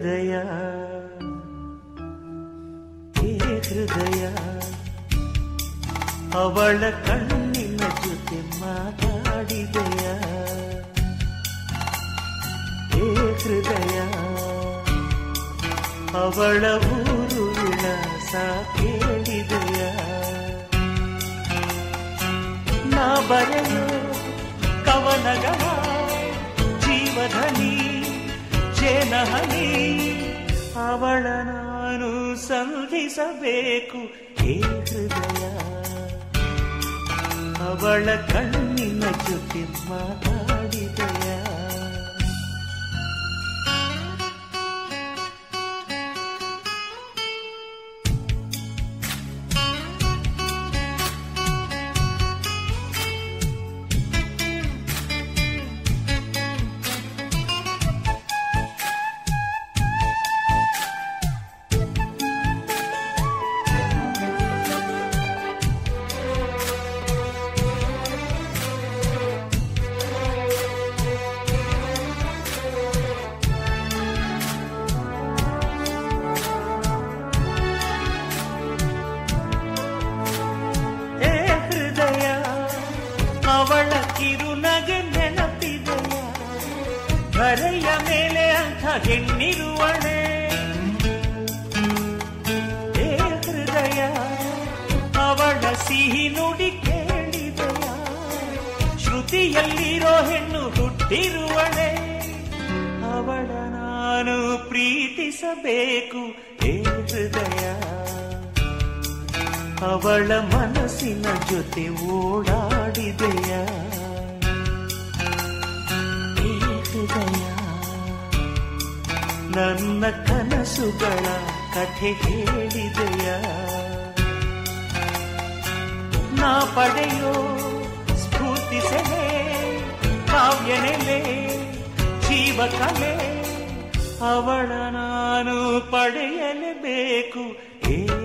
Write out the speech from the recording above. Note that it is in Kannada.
ಹೃದಯ ಹೇ ಹೃದಯ ಅವಳ ಕಣ್ಣಿನ ಜೊತೆ ಮಾತಾಡಿದೆಯ ಹೇ ಹೃದಯ ಅವಳ ಊರು ವಿಳಾಸ ಕೇಳಿದೆಯ ನಾ ಬರೆಯೋ ಕವನಗಳ ಜೀವಧನಿ ಜೇನಹನಿ ಅವಳ ನಾನು ಸಂಧಿಸಬೇಕು ಹೇ ಹೃದಯ ಅವಳ ಕಣ್ಣಿನ ಜೊತೆ ಮಾತಾಡಿದೆಯ ಹೇ ಹೃದಯ ಅವಳ ಕಿರುನಗೆ ನೆನಪಿದೆಯ ಧರೆಯ ಮೇಲೆ ಅಂಥ ಹೆಣ್ಣಿರುವಳೆ ಹೇ ಹೃದಯ ಅವಳ ಸಿಹಿ ನುಡಿ ಕೇಳಿದೆಯ ಶ್ರುತಿಯಲ್ಲಿರೋ ಹೆಣ್ಣು ಹುಟ್ಟಿರುವಳೆ ಅವಳ ನಾನು ಪ್ರೀತಿಸಬೇಕು ಹೇ ಹೃದಯ ಅವಳ ಮನಸ್ಸಿನ ಜೊತೆ ಓಡಾಡಿದೆಯ ಈ ಹೃದಯ ನನ್ನ ಕನಸುಗಳ ಕಥೆ ಹೇಳಿದೆಯ ನಾ ಪಡೆಯೋ ಸ್ಫೂರ್ತಿ ಸೆಲೆ ಕಾವ್ಯನೆಲೆ ಜೀವ ಕಲೆ ಅವಳ ನಾನು ಪಡೆಯಲೇಬೇಕು ಹೇ